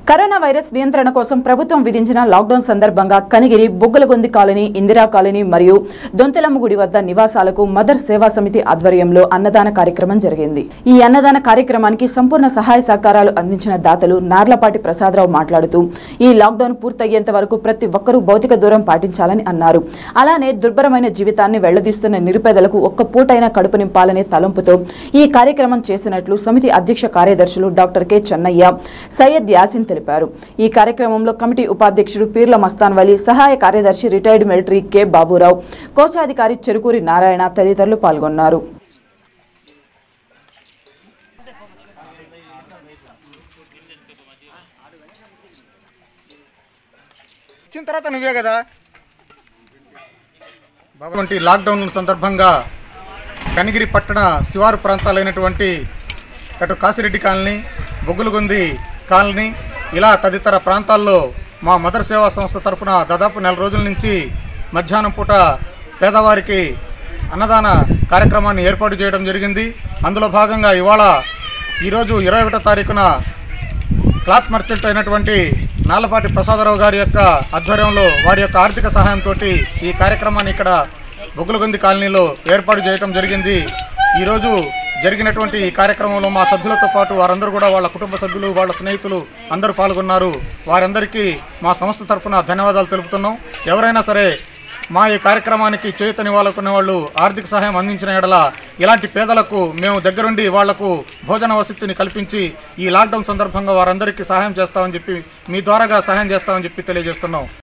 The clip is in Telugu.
కరోనా వైరస్ నియంత్రణ కోసం ప్రభుత్వం విధించిన లాక్డౌన్ సందర్భంగా కనిగిరి బొగ్గలగొంది కాలనీ ఇందిరా కాలనీ మరియు దొంతలమ్మ గుడి వద్ద నివాసాలకు మదర్ సేవా సమితి ఆధ్వర్యంలో అన్నదాన కార్యక్రమం జరిగింది ఈ అన్నదాన కార్యక్రమానికి సంపూర్ణ సహాయ సహకారాలు అందించిన దాతలు నార్లపాటి ప్రసాదరావు మాట్లాడుతూ ఈ లాక్డౌన్ పూర్తయ్యేంత వరకు ప్రతి ఒక్కరూ భౌతిక దూరం పాటించాలని అన్నారు అలానే దుర్భరమైన జీవితాన్ని వెళ్లదీస్తున్న నిరుపేదలకు ఒక్క పూటైనా కడుపు నింపాలనే తలంపుతో ఈ కార్యక్రమం చేసినట్లు సమితి అధ్యక్ష కార్యదర్శులు డాక్టర్ కె చెన్నయ్య సయ్యద్ యాసిన్ తెలిపారు ఈ కార్యక్రమంలో కమిటీ ఉపాధ్యక్షుడు పీర్ల మస్తాన్ వలి సహాయ కార్యదర్శి రిటైర్డ్ మిలిటరీ కె బాబురావు కోశాధికారి చెరుకూరి నారాయణ తదితరులు పాల్గొన్నారు వచ్చిన తర్వాత నువ్వే కదా వంటి లాక్డౌన్ సందర్భంగా కనిగిరి పట్టణ శివారు ప్రాంతాలైనటువంటి అటు కాసిరెడ్డి కాలనీ బొగ్గులగొంది కాలనీ ఇలా తదితర ప్రాంతాల్లో మా మదర్ సేవా సంస్థ తరఫున దాదాపు నెల రోజుల నుంచి మధ్యాహ్నం పూట పేదవారికి అన్నదాన కార్యక్రమాన్ని ఏర్పాటు చేయడం జరిగింది అందులో భాగంగా ఇవాళ ఈరోజు ఇరవై ఒకటో తారీఖున క్లాత్ మర్చెంట్ అయినటువంటి నాలపాటి ప్రసాదరావు గారి యొక్క ఆధ్వర్యంలో వారి యొక్క ఆర్థిక సహాయంతో ఈ కార్యక్రమాన్ని ఇక్కడ బొగ్గులగొంది కాలనీలో ఏర్పాటు చేయడం జరిగింది ఈరోజు జరిగినటువంటి ఈ కార్యక్రమంలో మా సభ్యులతో పాటు వారందరూ కూడా వాళ్ళ కుటుంబ సభ్యులు వాళ్ళ స్నేహితులు అందరూ పాల్గొన్నారు వారందరికీ మా సంస్థ తరఫున ధన్యవాదాలు తెలుపుతున్నాం ఎవరైనా సరే మా ఈ కార్యక్రమానికి చేతనివ్వాలనుకునే వాళ్ళు ఆర్థిక సహాయం అందించిన ఎడల ఇలాంటి పేదలకు మేము దగ్గరుండి వాళ్లకు భోజన వసతిని కల్పించి ఈ లాక్డౌన్ సందర్భంగా వారందరికీ సహాయం చేస్తామని చెప్పి మీ ద్వారాగా సహాయం చేస్తామని చెప్పి తెలియజేస్తున్నాం